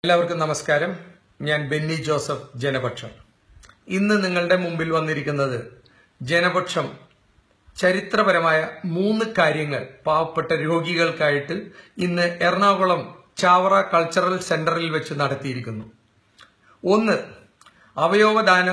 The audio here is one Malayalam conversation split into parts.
എല്ലാവർക്കും നമസ്കാരം ഞാൻ ബെന്നി ജോസഫ് ജനപക്ഷം ഇന്ന് നിങ്ങളുടെ മുമ്പിൽ വന്നിരിക്കുന്നത് ജനപക്ഷം ചരിത്രപരമായ മൂന്ന് കാര്യങ്ങൾ പാവപ്പെട്ട രോഗികൾക്കായിട്ട് ഇന്ന് എറണാകുളം ചാവറ കൾച്ചറൽ സെന്ററിൽ വെച്ച് നടത്തിയിരിക്കുന്നു ഒന്ന് അവയവദാന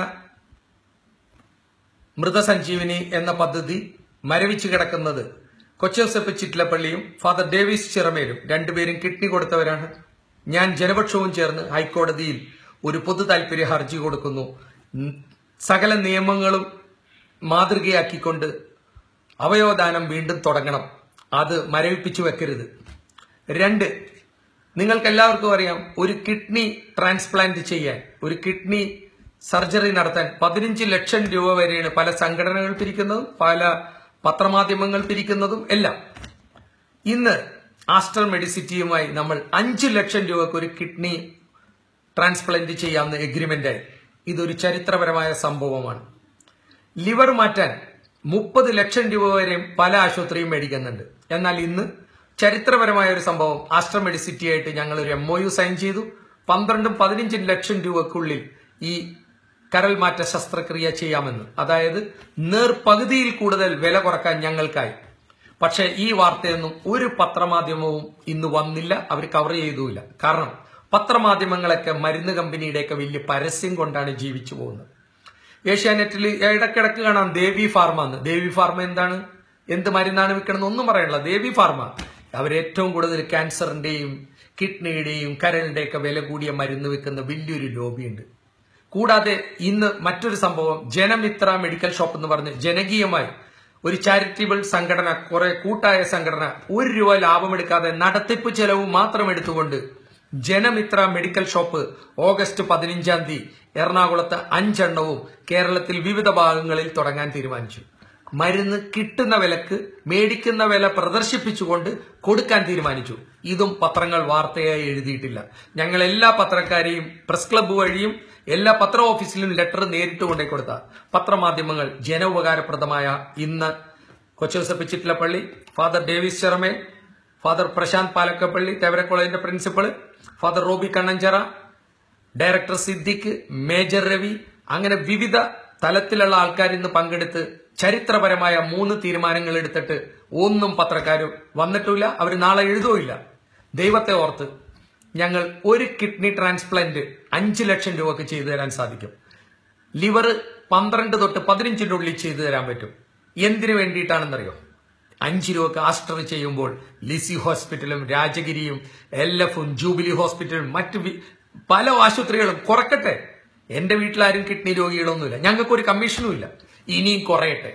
മൃതസഞ്ജീവനി എന്ന പദ്ധതി മരവിച്ചു കിടക്കുന്നത് കൊച്ചോസെപ്പ് ചിറ്റിലപ്പള്ളിയും ഫാദർ ഡേവിസ് ചിറമേലും രണ്ടുപേരും കിഡ്നി കൊടുത്തവരാണ് ഞാൻ ജനപക്ഷവും ചേർന്ന് ഹൈക്കോടതിയിൽ ഒരു പൊതു താൽപര്യ ഹർജി കൊടുക്കുന്നു ഉം, സകല നിയമങ്ങളും മാതൃകയാക്കിക്കൊണ്ട് അവയവദാനം വീണ്ടും തുടങ്ങണം അത് മരവിപ്പിച്ചു വെക്കരുത് രണ്ട് നിങ്ങൾക്ക് എല്ലാവർക്കും അറിയാം ഒരു കിഡ്നി ട്രാൻസ്പ്ലാന്റ് ചെയ്യാൻ ഒരു കിഡ്നി സർജറി നടത്താൻ പതിനഞ്ച് ലക്ഷം രൂപ വരെയാണ് പല സംഘടനകൾ പിരിക്കുന്നതും പല പത്രമാധ്യമങ്ങൾ പിരിക്കുന്നതും എല്ലാം ഇന്ന് ആസ്റ്റർ മെഡിസിറ്റിയുമായി നമ്മൾ അഞ്ച് ലക്ഷം രൂപക്ക് ഒരു കിഡ്നി ട്രാൻസ്പ്ലാന്റ് ചെയ്യാവുന്ന എഗ്രിമെന്റായി ഇതൊരു ചരിത്രപരമായ സംഭവമാണ് ലിവർ മാറ്റാൻ മുപ്പത് ലക്ഷം രൂപ വരെ പല ആശുപത്രിയും മേടിക്കുന്നുണ്ട് എന്നാൽ ഇന്ന് ചരിത്രപരമായ ഒരു സംഭവം ആസ്ട്ര മെഡിസിറ്റി ആയിട്ട് ഞങ്ങൾ ഒരു എം ഒ യു സൈൻ ചെയ്തു പന്ത്രണ്ടും പതിനഞ്ചും ലക്ഷം രൂപക്കുള്ളിൽ ഈ കരൾ മാറ്റ ശസ്ത്രക്രിയ ചെയ്യാമെന്ന് അതായത് നേർപകുതിയിൽ കൂടുതൽ വില കുറക്കാൻ ഞങ്ങൾക്കായി പക്ഷേ ഈ വാർത്തയൊന്നും ഒരു പത്രമാധ്യമവും ഇന്ന് വന്നില്ല അവർ കവർ ചെയ്തുമില്ല കാരണം പത്രമാധ്യമങ്ങളൊക്കെ മരുന്ന് കമ്പനിയുടെയൊക്കെ വലിയ പരസ്യം കൊണ്ടാണ് ജീവിച്ചു പോകുന്നത് ഏഷ്യാനെറ്റിൽ ഇടക്കിടക്ക് കാണാം ദേവി ഫാർമ എന്ന് ദേവി ഫാർമ എന്താണ് എന്ത് മരുന്നാണ് വിൽക്കണമെന്ന് ഒന്നും പറയണില്ല ദേവി ഫാർമ അവരേറ്റവും കൂടുതൽ ക്യാൻസറിന്റെയും കിഡ്നിയുടെയും കരളിന്റെയൊക്കെ വില കൂടിയ മരുന്ന് വിൽക്കുന്ന വലിയൊരു ലോബിയുണ്ട് കൂടാതെ ഇന്ന് മറ്റൊരു സംഭവം ജനമിത്ര മെഡിക്കൽ ഷോപ്പ് എന്ന് പറഞ്ഞ് ജനകീയമായി ഒരു ചാരിറ്റബിൾ സംഘടന കുറെ കൂട്ടായ സംഘടന ഒരു രൂപ ലാഭമെടുക്കാതെ നടത്തിപ്പ് ചെലവ് മാത്രം എടുത്തുകൊണ്ട് ജനമിത്ര മെഡിക്കൽ ഷോപ്പ് ഓഗസ്റ്റ് പതിനഞ്ചാം തീയതി എറണാകുളത്ത് അഞ്ചെണ്ണവും കേരളത്തിൽ വിവിധ ഭാഗങ്ങളിൽ തുടങ്ങാൻ തീരുമാനിച്ചു മരുന്ന് കിട്ടുന്ന വിലക്ക് മേടിക്കുന്ന വില പ്രദർശിപ്പിച്ചുകൊണ്ട് കൊടുക്കാൻ തീരുമാനിച്ചു ഇതും പത്രങ്ങൾ വാർത്തയായി എഴുതിയിട്ടില്ല ഞങ്ങൾ എല്ലാ പത്രക്കാരെയും പ്രസ് ക്ലബ്ബ് വഴിയും എല്ലാ പത്ര ഓഫീസിലും ലെറ്റർ നേരിട്ട് കൊണ്ടേ കൊടുത്ത പത്രമാധ്യമങ്ങൾ ജനോപകാരപ്രദമായ ഇന്ന് Kochouseph Chittilappilly father Davis Chirammel father Prasanth Palakkappilly Thevara കോളേജിന്റെ principal father Roby Kannanchira director Siddique major Ravi അങ്ങനെ വിവിധ തലത്തിലുള്ള ആൾക്കാർ ഇന്ന് പങ്കെടുത്ത് ചരിത്രപരമായ മൂന്ന് തീരുമാനങ്ങൾ എടുത്തിട്ട് ഒന്നും പത്രക്കാരും വന്നിട്ടില്ല അവർ നാളെ എഴുതുമില്ല ദൈവത്തെ ഓർത്ത് ഞങ്ങൾ ഒരു കിഡ്നി ട്രാൻസ്പ്ലാന്റ് അഞ്ച് ലക്ഷം രൂപക്ക് ചെയ്തു തരാൻ സാധിക്കും ലിവർ പന്ത്രണ്ട് തൊട്ട് പതിനഞ്ചിന്റെ ഉള്ളിൽ ചെയ്തു തരാൻ പറ്റും എന്തിനു വേണ്ടിയിട്ടാണെന്നറിയോ അഞ്ച് രൂപക്ക് ആസ്റ്റർ ചെയ്യുമ്പോൾ ലിസി ഹോസ്പിറ്റലും രാജഗിരിയും എൽ എഫും ജൂബിലി ഹോസ്പിറ്റലും മറ്റു വി- പല ആശുപത്രികളും കുറക്കട്ടെ എന്റെ വീട്ടിലാരും കിഡ്നി രോഗികളൊന്നുമില്ല ഞങ്ങൾക്ക് ഒരു കമ്മീഷനും ഇല്ല ഇനിയും കുറയട്ടെ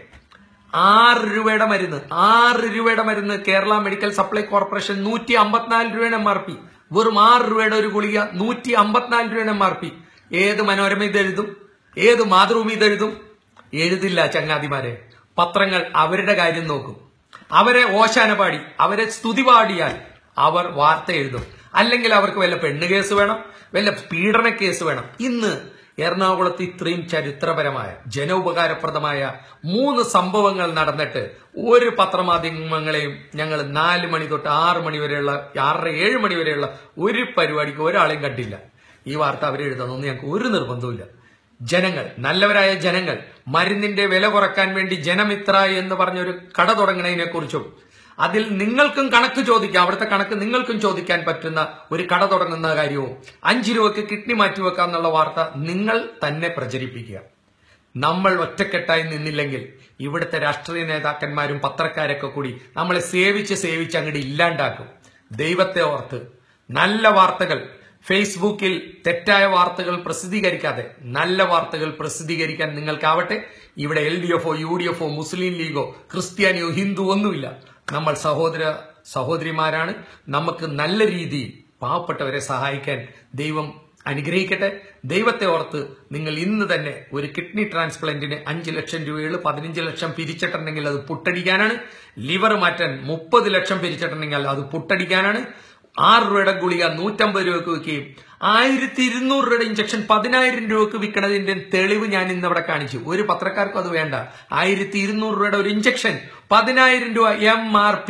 ആറ് രൂപയുടെ മരുന്ന് ആറ് രൂപയുടെ മരുന്ന് കേരള മെഡിക്കൽ സപ്ലൈ കോർപ്പറേഷൻ നൂറ്റി അമ്പത്തിനാല് രൂപയുടെ എം ആർ പി വെറും ആറ് രൂപയുടെ ഒരു ഗുളിക നൂറ്റി അമ്പത്തിനാല് രൂപയുടെ എം ആർ പി ഏത് മനോരമ ഇതെഴുതും ഏത് മാതൃഭൂമി ഇതെഴുതും എഴുതില്ല ചങ്ങാതിമാരെ പത്രങ്ങൾ അവരുടെ കാര്യം നോക്കും അവരെ ഓശാന പാടി അവരെ സ്തുതി പാടിയാൽ അവർ വാർത്ത എഴുതും അല്ലെങ്കിൽ അവർക്ക് വല്ല പെണ്ണ് കേസ് വേണം വല്ല പീഡന കേസ് വേണം ഇന്ന് എറണാകുളത്ത് ഇത്രയും ചരിത്രപരമായ ജനോപകാരപ്രദമായ മൂന്ന് സംഭവങ്ങൾ നടന്നിട്ട് ഒരു പത്രമാധ്യമങ്ങളെയും ഞങ്ങൾ നാല് മണി തൊട്ട് ആറ് മണി വരെയുള്ള ആറര ഏഴ് മണി വരെയുള്ള ഒരു പരിപാടിക്ക് ഒരാളെയും കണ്ടില്ല ഈ വാർത്ത അവരെഴുതണമെന്ന് ഞങ്ങൾക്ക് ഒരു നിർബന്ധവുമില്ല ജനങ്ങൾ നല്ലവരായ ജനങ്ങൾ മരുന്നിന്റെ വില കുറക്കാൻ വേണ്ടി ജനമിത്ര എന്ന് പറഞ്ഞൊരു കട തുടങ്ങുന്നതിനെ കുറിച്ചും അതിൽ നിങ്ങൾക്കും കണക്ക് ചോദിക്കാം അവിടുത്തെ കണക്ക് നിങ്ങൾക്കും ചോദിക്കാൻ പറ്റുന്ന ഒരു കട തുടങ്ങുന്ന കാര്യവും അഞ്ചു രൂപയ്ക്ക് കിഡ്നി മാറ്റിവെക്കാം എന്നുള്ള വാർത്ത നിങ്ങൾ തന്നെ പ്രചരിപ്പിക്കുക നമ്മൾ ഒറ്റക്കെട്ടായി നിന്നില്ലെങ്കിൽ ഇവിടുത്തെ രാഷ്ട്രീയ നേതാക്കന്മാരും പത്രക്കാരൊക്കെ കൂടി നമ്മളെ സേവിച്ച് സേവിച്ച് അങ്ങോട്ട് ഇല്ലാണ്ടാക്കും ദൈവത്തെ ഓർത്ത് നല്ല വാർത്തകൾ ഫേസ്ബുക്കിൽ തെറ്റായ വാർത്തകൾ പ്രസിദ്ധീകരിക്കാതെ നല്ല വാർത്തകൾ പ്രസിദ്ധീകരിക്കാൻ നിങ്ങൾക്കാവട്ടെ ഇവിടെ എൽ ഡി എഫോ യു ഡി എഫോ മുസ്ലിം ലീഗോ ക്രിസ്ത്യാനിയോ ഹിന്ദു ഒന്നുമില്ല നമ്മൾ സഹോദര സഹോദരിമാരാണ് നമുക്ക് നല്ല രീതിയിൽ പാവപ്പെട്ടവരെ സഹായിക്കാൻ ദൈവം അനുഗ്രഹിക്കട്ടെ ദൈവത്തെ ഓർത്ത് നിങ്ങൾ ഇന്ന് തന്നെ ഒരു കിഡ്നി ട്രാൻസ്പ്ലാന്റിന് അഞ്ച് ലക്ഷം രൂപയുള്ളൂ പതിനഞ്ച് ലക്ഷം പിരിച്ചിട്ടുണ്ടെങ്കിൽ അത് പുട്ടടിക്കാനാണ് ലിവർ മാറ്റാൻ മുപ്പത് ലക്ഷം പിരിച്ചിട്ടുണ്ടെങ്കിൽ അത് പുട്ടടിക്കാനാണ് ആറ് രൂപയുടെ ഗുളിക നൂറ്റമ്പത് രൂപക്ക് വിൽക്കുകയും ആയിരത്തി ഇരുന്നൂറ് രൂപയുടെ ഇഞ്ചക്ഷൻ പതിനായിരം രൂപക്ക് വിൽക്കണതിന്റെ തെളിവ് ഞാൻ ഇന്ന് ഇവിടെ കാണിച്ചു ഒരു പത്രക്കാർക്കും അത് വേണ്ട ആയിരത്തി ഇരുന്നൂറ് രൂപയുടെ ഒരു ഇഞ്ചക്ഷൻ പതിനായിരം രൂപ എം ആർ പി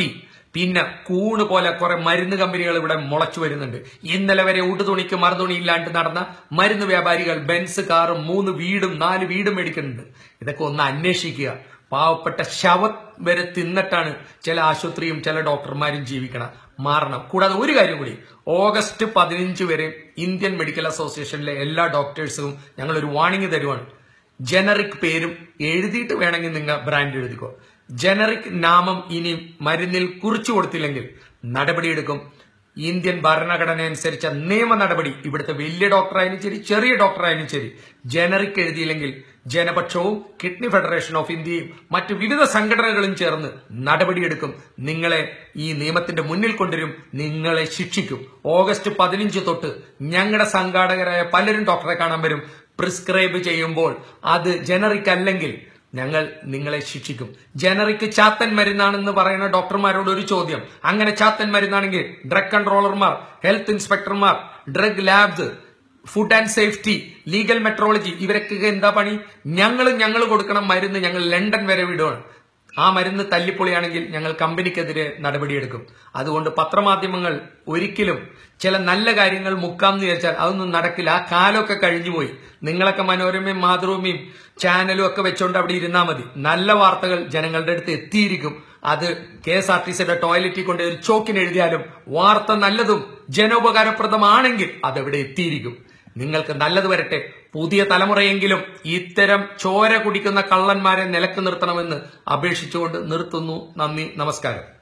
പിന്നെ കൂണ് പോലെ കുറെ മരുന്ന് കമ്പനികൾ ഇവിടെ മുളച്ചു വരുന്നുണ്ട് ഇന്നലെ വരെ ഉടുതുണിക്ക് മറുതുണി ഇല്ലാണ്ട് നടന്ന മരുന്ന് വ്യാപാരികൾ ബെൻസ് കാറും മൂന്ന് വീടും നാല് വീടും മേടിക്കുന്നുണ്ട് ഇതൊക്കെ ഒന്ന് അന്വേഷിക്കുക പാവപ്പെട്ട ശവം വരെ തിന്നിട്ടാണ് ചില ആശുപത്രിയും ചില ഡോക്ടർമാരും ജീവിക്കണം മാറണം കൂടാതെ ഒരു കാര്യം കൂടി ഓഗസ്റ്റ് പതിനഞ്ച് വരെ ഇന്ത്യൻ മെഡിക്കൽ അസോസിയേഷനിലെ എല്ലാ ഡോക്ടേഴ്സും ഞങ്ങൾ ഒരു വാണിംഗ് തരുവാണ് ജനറിക് പേരും എഴുതിയിട്ട് വേണമെങ്കിൽ നിങ്ങൾ ബ്രാൻഡ് എഴുതിക്കോ ജനറിക് നാമം ഇനി മരുന്നിൽ കുറിച്ചു കൊടുത്തില്ലെങ്കിൽ നടപടിയെടുക്കും ഇന്ത്യൻ ഭരണഘടന അനുസരിച്ച നിയമ നടപടി ഇവിടുത്തെ വലിയ ഡോക്ടറായാലും ശരി ചെറിയ ഡോക്ടറായാലും ശരി ജനറിക് എഴുതിയില്ലെങ്കിൽ ജനപക്ഷവും കിഡ്നി ഫെഡറേഷൻ ഓഫ് ഇന്ത്യയും മറ്റു വിവിധ സംഘടനകളും ചേർന്ന് നടപടിയെടുക്കും നിങ്ങളെ ഈ നിയമത്തിന്റെ മുന്നിൽ കൊണ്ടുവരും നിങ്ങളെ ശിക്ഷിക്കും ഓഗസ്റ്റ് പതിനഞ്ച് തൊട്ട് ഞങ്ങളുടെ സംഘാടകരായ പലരും ഡോക്ടറെ കാണാൻ വരും പ്രിസ്ക്രൈബ് ചെയ്യുമ്പോൾ അത് ജനറിക് അല്ലെങ്കിൽ ഞങ്ങൾ നിങ്ങളെ ശിക്ഷിക്കും ജനറിക് ചാത്തൻ മരുന്നാണെന്ന് പറയുന്ന ഡോക്ടർമാരോട് ഒരു ചോദ്യം അങ്ങനെ ചാത്തൻ മരുന്നാണെങ്കിൽ ഡ്രഗ് കൺട്രോളർമാർ ഹെൽത്ത് ഇൻസ്പെക്ടർമാർ drug labs food and safety legal metrology ഇവരൊക്കെ എന്താ പണി ഞങ്ങൾ ഞങ്ങൾ കൊടുക്കണം മരുന്ന് ഞങ്ങൾ ലണ്ടൻ വരെ വിടുകയാണ് ആ മരുന്ന് തല്ലിപ്പൊളിയാണെങ്കിൽ ഞങ്ങൾ കമ്പനിക്കെതിരെ നടപടിയെടുക്കും അതുകൊണ്ട് പത്രമാധ്യമങ്ങൾ ഒരിക്കലും ചില നല്ല കാര്യങ്ങൾ മുക്കാന്ന് വിചാരിച്ചാൽ അതൊന്നും നടക്കില്ല ആ കാലമൊക്കെ കഴിഞ്ഞുപോയി നിങ്ങളൊക്കെ മനോരമയും മാതൃഭൂമിയും ചാനലും ഒക്കെ വെച്ചോണ്ട് അവിടെ ഇരുന്നാൽ മതി നല്ല വാർത്തകൾ ജനങ്ങളുടെ അടുത്ത് എത്തിയിരിക്കും അത് കെ എസ് ആർ ടി സിയുടെ ടോയ്ലറ്റിൽ കൊണ്ട് ഒരു ചോക്കിന് എഴുതിയാലും വാർത്ത നല്ലതും ജനോപകാരപ്രദമാണെങ്കിൽ അതെവിടെ എത്തിയിരിക്കും നിങ്ങൾക്ക് നല്ലത് വരട്ടെ പുതിയ തലമുറയെങ്കിലും ഇത്തരം ചോര കുടിക്കുന്ന കള്ളന്മാരെ നിലക്ക് നിർത്തണമെന്ന് അപേക്ഷിച്ചുകൊണ്ട് നിർത്തുന്നു നന്ദി നമസ്കാരം